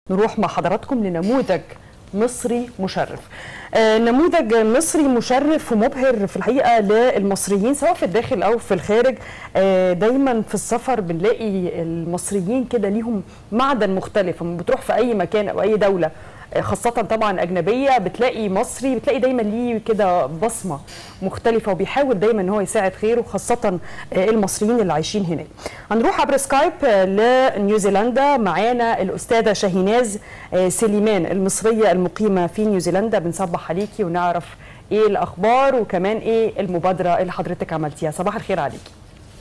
نروح مع حضراتكم لنموذج مصري مشرف آه، نموذج مصري مشرف ومبهر في الحقيقه للمصريين سواء في الداخل او في الخارج آه، دايما في السفر بنلاقي المصريين كده ليهم معدن مختلف لما بتروح في اي مكان او اي دوله آه، خاصة طبعا أجنبية بتلاقي مصري بتلاقي دايما ليه كده بصمة مختلفة وبيحاول دايما إن هو يساعد خيره خاصة آه، المصريين اللي عايشين هناك. هنروح عبر سكايب آه، لنيوزيلندا معانا الأستاذة شاهيناز آه، سليمان المصرية المقيمة في نيوزيلندا بنصبح عليكي ونعرف إيه الأخبار وكمان إيه المبادرة اللي حضرتك عملتيها صباح الخير عليكي.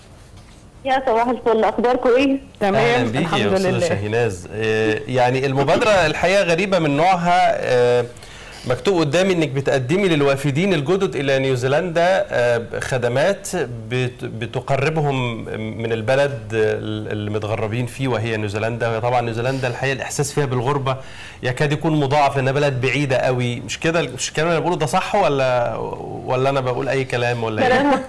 يا صباح الفل اخباركم ايه اهلا بيكي يا الحمد استاذه لله شاهيناز آه، يعني المبادره الحقيقه غريبه من نوعها آه، مكتوب قدامي انك بتقدمي للوافدين الجدد الى نيوزيلندا آه، خدمات بت- بتقربهم من البلد اللي متغربين فيه وهي نيوزيلندا وهي طبعا نيوزيلندا الحقيقه الاحساس فيها بالغربه يكاد يكون مضاعف لانها بلد بعيده قوي مش كده مش الكلام اللي أنا بقوله ده صح ولا ولا انا بقول اي كلام ولا ايه كلام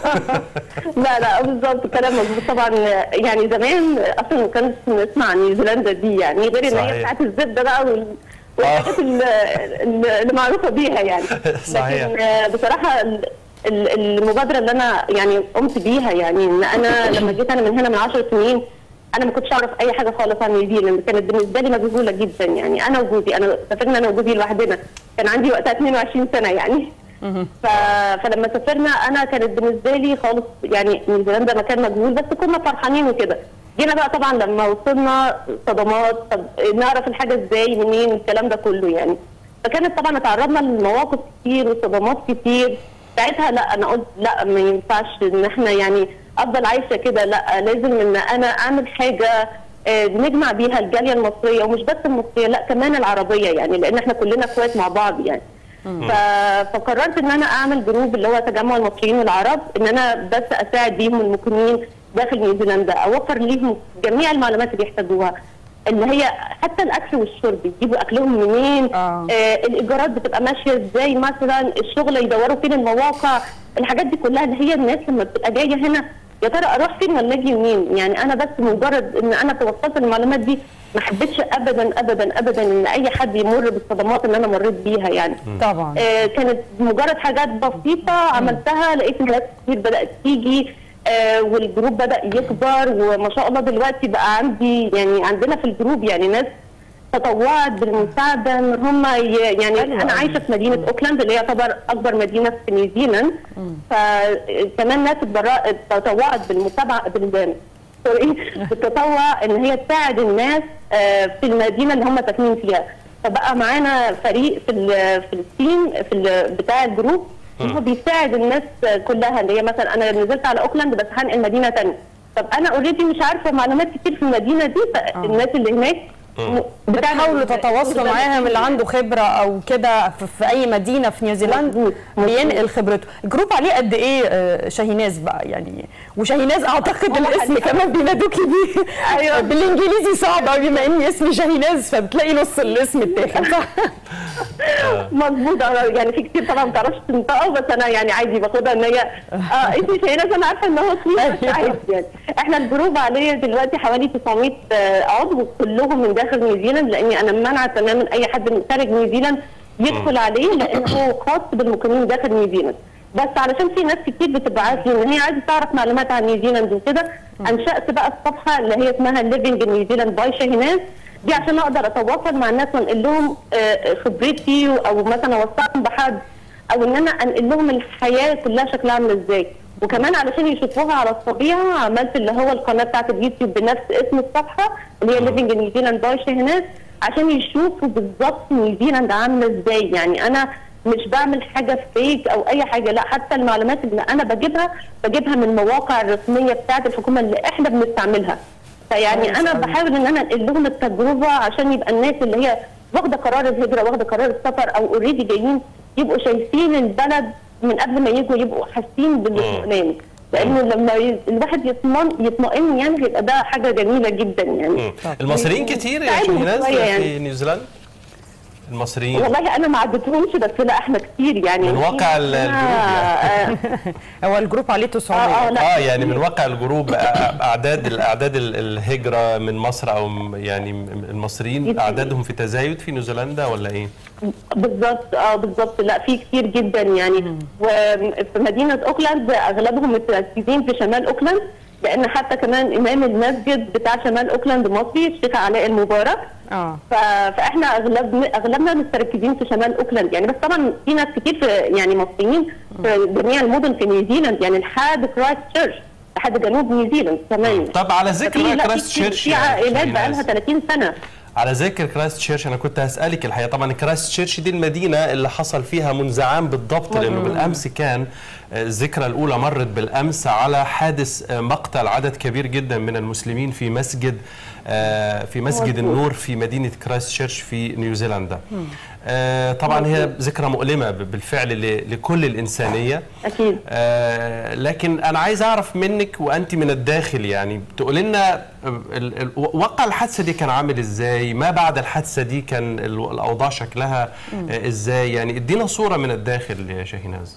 لا لا بالظبط كلام مظبوط طبعا يعني زمان اصلا ما كانش نسمع عن نيوزيلندا دي يعني غير ان صحيح. هي بتاعت الزبده بقى وال والحاجات اللي اللي معروفه بيها يعني صحيح. لكن آه، بصراحه ال- ال- المبادره اللي انا يعني قمت بيها يعني ان انا لما جيت انا من هنا من 10 سنين انا ما كنتش اعرف اي حاجه خالص عن نيوزيلاند كانت بالنسبه لي مجهوله جدا يعني انا وجوزي انا سافرنا انا وجوزي لوحدنا كان عندي وقتها 22 سنه يعني ف... فلما سافرنا انا كانت بالنسبه لي خالص يعني نيوزيلندا مكان مجهول بس كنا فرحانين وكده جينا بقى طبعا لما وصلنا صدمات طب نعرف الحاجه ازاي منين الكلام ده كله يعني فكانت طبعا اتعرضنا لمواقف كتير وصدمات كتير ساعتها لا انا قلت لا ما ينفعش ان احنا يعني افضل عايشه كده لا لازم ان انا اعمل حاجه آه، نجمع بيها الجاليه المصريه ومش بس المصريه لا كمان العربيه يعني لان احنا كلنا اخوات مع بعض يعني ف... فقررت ان انا اعمل جروب اللي هو تجمع المصريين والعرب ان انا بس اساعد بيهم المقيمين داخل نيوزيلندا اوفر ليهم جميع المعلومات اللي يحتاجوها اللي هي حتى الاكل والشرب يجيبوا اكلهم منين آه. آه الايجارات بتبقى ماشيه ازاي مثلا الشغل يدوروا فين المواقع الحاجات دي كلها اللي هي الناس لما بتبقى جايه هنا يا ترى اروح فين ولا اجي منين يعني انا بس مجرد ان انا توصلت المعلومات دي ما حبيتش ابدا ابدا ابدا ان اي حد يمر بالصدمات اللي انا مريت بيها يعني طبعا آه، كانت مجرد حاجات بسيطة عملتها لقيت ناس كتير بدأت تيجي آه، والجروب بدأ يكبر وما شاء الله دلوقتي بقى عندي يعني عندنا في الجروب يعني ناس تطوعت بالمساعدة ان هم ي- يعني حلو انا أوي. عايشة في مدينة اوكلاند اللي هي تعتبر اكبر مدينة في نيوزيلاند فكمان ناس اتبرع- تطوعت بالمتابعة بال سوري بالتطوع ان هي تساعد الناس آه، في المدينه اللي هم ساكنين فيها فبقى معانا فريق في ال- في التيم في ال- بتاع الجروب هو بيساعد الناس كلها اللي هي مثلا انا نزلت على اوكلاند بس هنقل مدينه ثانيه طب انا اوريدي مش عارفه معلومات كتير في المدينه دي فالناس اللي هناك م- بتعمل- بتحاولوا تتواصلوا معاهم اللي عنده خبره او كده في, في اي مدينه في نيوزيلاند مظبوط، مظبوط. بينقل خبرته الجروب عليه قد ايه آه، شاهيناز بقى يعني وشاهيناز اعتقد هو الاسم حقيقة. كمان بينادوكي بيه أيوة. بالانجليزي صعب قوي بما اني اسمي شاهيناز فبتلاقي نص الاسم اتاخد صح مظبوط أنا يعني في كتير طبعا ما بتعرفش تنطقه بس انا يعني عادي باخدها ان هي اه اسمي شاهيناز انا عارفه ان هو اسمي بس أيوة. عادي يعني احنا الجروب عليه دلوقتي حوالي 900 آه، عضو كلهم من داخل نيوزيلاند لاني انا مانعه تماما اي حد من خارج نيوزيلاند يدخل عليه لانه خاص بالمقيمين داخل نيوزيلاند بس علشان في ناس كتير بتبعت لي ان هي عايزه تعرف معلومات عن نيوزيلاند وكده انشات بقى الصفحه اللي هي اسمها ليفنج نيوزيلاند باي شاهيناز دي عشان اقدر اتواصل مع الناس وانقل لهم آه، خبرتي او مثلا اوصلهم بحد او ان انا انقل لهم الحياه كلها شكلها عامل ازاي وكمان علشان يشوفوها على الطبيعه عملت اللي هو القناه بتاعت اليوتيوب بنفس اسم الصفحه اللي هي ليفنج نيوزيلاند باي شاهيناز عشان يشوفوا بالظبط نيوزيلاند عامله ازاي يعني انا مش بعمل حاجه فيك او اي حاجه لا حتى المعلومات اللي انا بجيبها بجيبها من المواقع الرسميه بتاعت الحكومه اللي احنا بنستعملها فيعني كويس انا أوي. بحاول ان انا انقل لهم التجربه عشان يبقى الناس اللي هي واخده قرار الهجره واخده قرار السفر او اوريدي جايين يبقوا شايفين البلد من قبل ما يجوا يبقوا حاسين بالاطمئنان لانه لما ي- الواحد يطمن يطمئن يعني يبقى ده حاجه جميله جدا يعني مم. المصريين كتير يا ساعدهم شاهيناز شوية يعني. في نيوزيلندا المصريين والله انا ما عدتهمش بس لا احنا كتير يعني من واقع ال- أنا- الجروب آه، هو الجروب عليه 900 آه، آه، لا. اه يعني من واقع الجروب أ- اعداد الاعداد ال- الهجره من مصر او م- يعني م- المصريين اعدادهم في تزايد في نيوزيلندا ولا ايه؟ بالظبط اه بالظبط لا في كتير جدا يعني وفي مدينه اوكلاند اغلبهم متركزين في شمال اوكلاند لان حتى كمان امام المسجد بتاع شمال اوكلاند مصري الشيخ علاء المبارك اه ف- فاحنا اغلب اغلبنا متركزين في شمال اوكلاند يعني بس طبعا في ناس كتير في يعني مصريين في جميع المدن في نيوزيلاند يعني لحد كرايست تشيرش لحد جنوب نيوزيلاند كمان طب على ذكر ففي- بقى لا، في كرايست كتير- تشيرش في يا عائلات شيماء. بقى لها 30 سنه على ذكر كرايست تشيرش انا كنت هسالك الحقيقه طبعا كرايست تشيرش دي المدينه اللي حصل فيها منذ عام بالضبط لانه بالامس كان آه، الذكرى الاولى مرت بالامس على حادث آه، مقتل عدد كبير جدا من المسلمين في مسجد آه، في مسجد مظبوط. النور في مدينه كرايست تشيرش في نيوزيلندا آه، طبعا هي ذكرى مؤلمه ب- بالفعل ل- لكل الانسانيه اكيد آه، لكن انا عايز اعرف منك وانت من الداخل يعني تقول لنا ال- ال- وقع الحادثه دي كان عامل ازاي ما بعد الحادثه دي كان ال- الاوضاع شكلها آه، ازاي يعني ادينا صوره من الداخل يا شاهيناز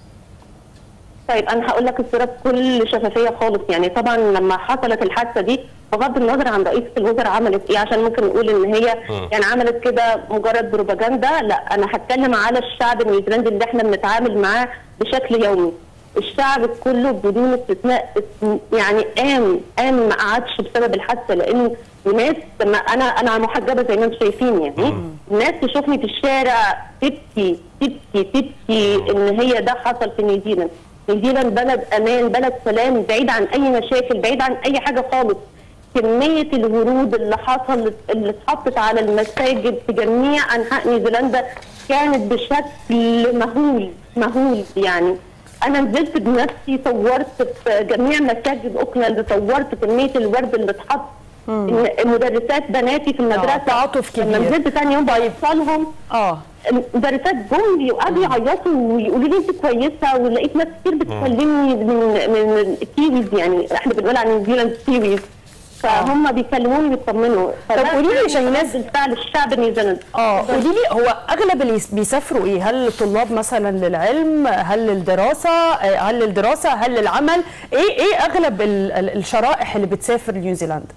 طيب انا هقول لك الصوره بكل شفافيه خالص يعني طبعا لما حصلت الحادثه دي بغض النظر عن رئيسه الوزراء عملت ايه عشان ممكن نقول ان هي مم. يعني عملت كده مجرد بروباجندا لا انا هتكلم على الشعب النيوزيلندي اللي احنا بنتعامل معاه بشكل يومي الشعب كله بدون استثناء يعني قام قام ما قعدش بسبب الحادثه لان الناس لما انا انا محجبه زي ما انتم شايفين يعني الناس تشوفني في الشارع تبكي تبكي تبكي ان هي ده حصل في نيوزيلاند نيوزيلاند بلد امان بلد سلام بعيد عن اي مشاكل بعيد عن اي حاجه خالص كميه الورود اللي حصلت اللي اتحطت على المساجد في جميع انحاء نيوزيلندا كانت بشكل مهول مهول يعني انا نزلت بنفسي صورت في جميع مساجد اوكلاند صورت كميه الورد اللي اتحط إن مدرسات بناتي في المدرسه تعاطف لما كبير. نزلت ثاني يوم بوصلهم اه مدرسات جم وقعدوا يعيطوا ويقولوا لي انت كويسه ولقيت ناس كتير بتكلمني من من الكيويز يعني احنا بنقول عن نيوزيلاند كيويز فهم بيكلموني ويطمنوا طب قولي لي يا شيماء، بالفعل الشعب النيوزيلندي اه قولي لي هو اغلب اللي يس- بيسافروا ايه هل طلاب مثلا للعلم هل للدراسه آه، هل للدراسه هل للعمل ايه ايه اغلب ال- ال- الشرائح اللي بتسافر نيوزيلندا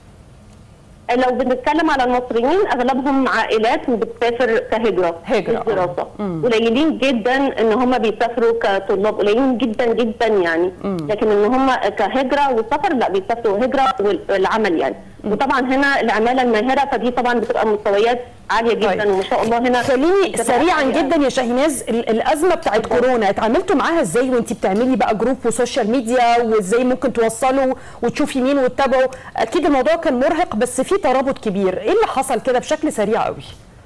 لو بنتكلم على المصريين اغلبهم عائلات وبتسافر كهجره هجرة، مش دراسه قليلين جدا ان هم بيسافروا كطلاب قليلين جدا جدا يعني لكن ان هم كهجره وسفر لا بيسافروا هجره والعمل يعني وطبعا هنا العماله الماهره فدي طبعا بتبقى مستويات عاليه جدا طيب. وما شاء الله هنا خليني بتبقى سريعا عالية. جدا يا شاهيناز ال- الازمه بتاعت كورونا اتعاملتوا معاها ازاي وانت بتعملي بقى جروب وسوشيال ميديا وازاي ممكن توصلوا وتشوفي مين وتتابعوا اكيد الموضوع كان مرهق بس في ترابط كبير ايه اللي حصل كده بشكل سريع قوي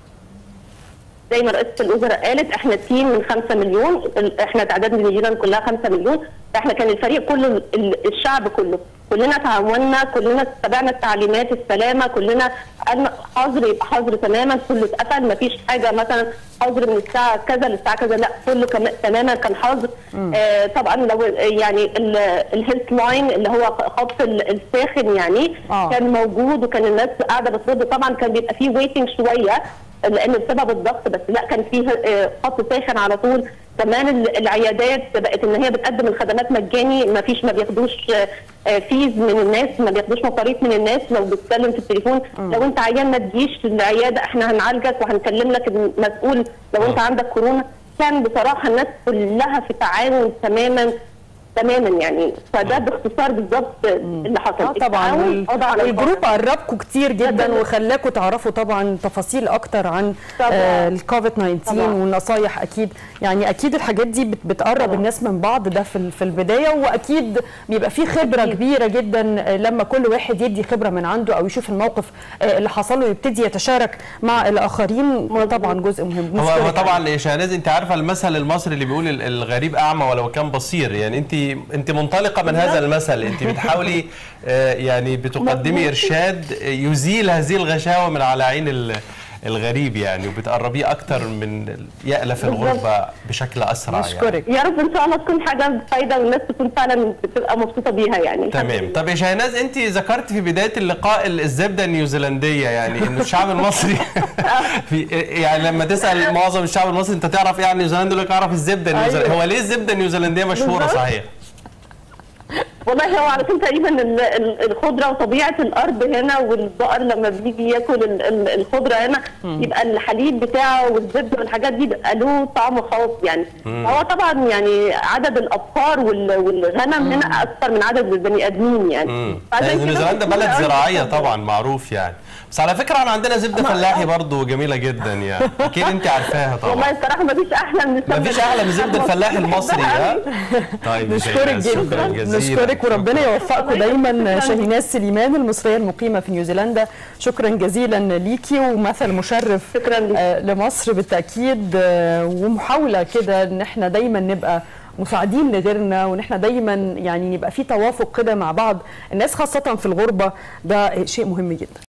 زي ما رئيسه الوزراء قالت احنا تيم من 5 مليون ال- احنا تعداد نيوزيلاند كلها 5 مليون فاحنا كان الفريق كله ال- الشعب كله كلنا تعاوننا كلنا تبعنا التعليمات السلامه كلنا قالنا حظر يبقى حظر تماما كله اتقفل ما فيش حاجه مثلا حظر من الساعه كذا للساعه كذا لا كله كم- تماما كان حظر آه طبعا لو يعني الهيلث لاين اللي هو خط ال- الساخن يعني آه. كان موجود وكان الناس قاعده بترد طبعا كان بيبقى فيه ويتنج شويه لان بسبب الضغط بس لا كان فيه آه، خط ساخن على طول كمان ال- العيادات بقت ان هي بتقدم الخدمات مجاني ما فيش ما بياخدوش آه، آه، فيز من الناس ما بياخدوش مصاريف من الناس لو بتتكلم في التليفون لو انت عيان ما تجيش العياده احنا هنعالجك وهنكلم لك المسؤول لو انت عندك كورونا كان بصراحه الناس كلها في تعاون تماما تماما يعني فده باختصار بالظبط اللي حصل اه طبعا التعاون وال- قضى على والجروب الفقر. قربكم كتير جدا طبعاً. وخلاكم تعرفوا طبعا تفاصيل اكتر عن طبعاً. آه الكوفيد 19 طبعاً. والنصايح اكيد يعني اكيد الحاجات دي بت- بتقرب طبعاً. الناس من بعض ده في ال- في البدايه واكيد بيبقى في خبره أكيد. كبيره جدا آه، لما كل واحد يدي خبره من عنده او يشوف الموقف آه، اللي حصل له يبتدي يتشارك مع الاخرين طبعا جزء مهم هو هو نشكرك طبعا يا شاهناز انت عارفه المثل المصري اللي بيقول ال- الغريب اعمى ولو كان بصير يعني انت انت منطلقه من هذا المثل انت بتحاولي آه، يعني بتقدمي مظبوط. ارشاد يزيل هذه الغشاوه من على عين ال- الغريب يعني وبتقربيه اكتر من يألف الغربه بشكل اسرع يعني. نشكرك يا رب ان شاء الله تكون حاجه بفايده والناس تكون فعلا بتبقى مبسوطه بيها يعني الحمد تمام لله. طب يا شاهناز انت ذكرت في بدايه اللقاء الزبده النيوزيلنديه يعني ان الشعب المصري في يعني لما تسال معظم الشعب المصري انت تعرف ايه عن نيوزيلندا يقول لك اعرف الزبده النيوزيلنديه أيوة. هو ليه الزبده النيوزيلنديه مشهوره بالظبط. صحيح والله هو علشان تقريبا ال- ال- الخضره وطبيعه الارض هنا والبقر لما بيجي ياكل ال- ال- الخضره هنا يبقى الحليب بتاعه والزبده والحاجات دي بيبقى له طعم خاص يعني هو طبعا يعني عدد الابقار وال- والغنم هنا اكثر من عدد البني ادمين يعني امم فعشان كده نيوزيلندا مشهورة بلد أوي زراعيه بالخضرة. طبعا معروف يعني بس على فكره احنا عندنا زبده أما- فلاحي برضو جميله جدا يعني اكيد انت عارفاها والله طبعا الصراحه ما فيش احلى من السمنة مفيش احلى من زبده الفلاح المصري ها طيب يا نشكرك شيماء، شكرا جدا جزيلا نشكرك وربنا يوفقكم دايما شاهيناز سليمان المصريه المقيمه في نيوزيلندا شكرا جزيلا ليكي ومثل مشرف شكرا لك. آه، لمصر بالتاكيد آه، ومحاوله كده ان احنا دايما نبقى مساعدين لغيرنا وان احنا دايما يعني يبقى في توافق كده مع بعض الناس خاصه في الغربه ده شيء مهم جدا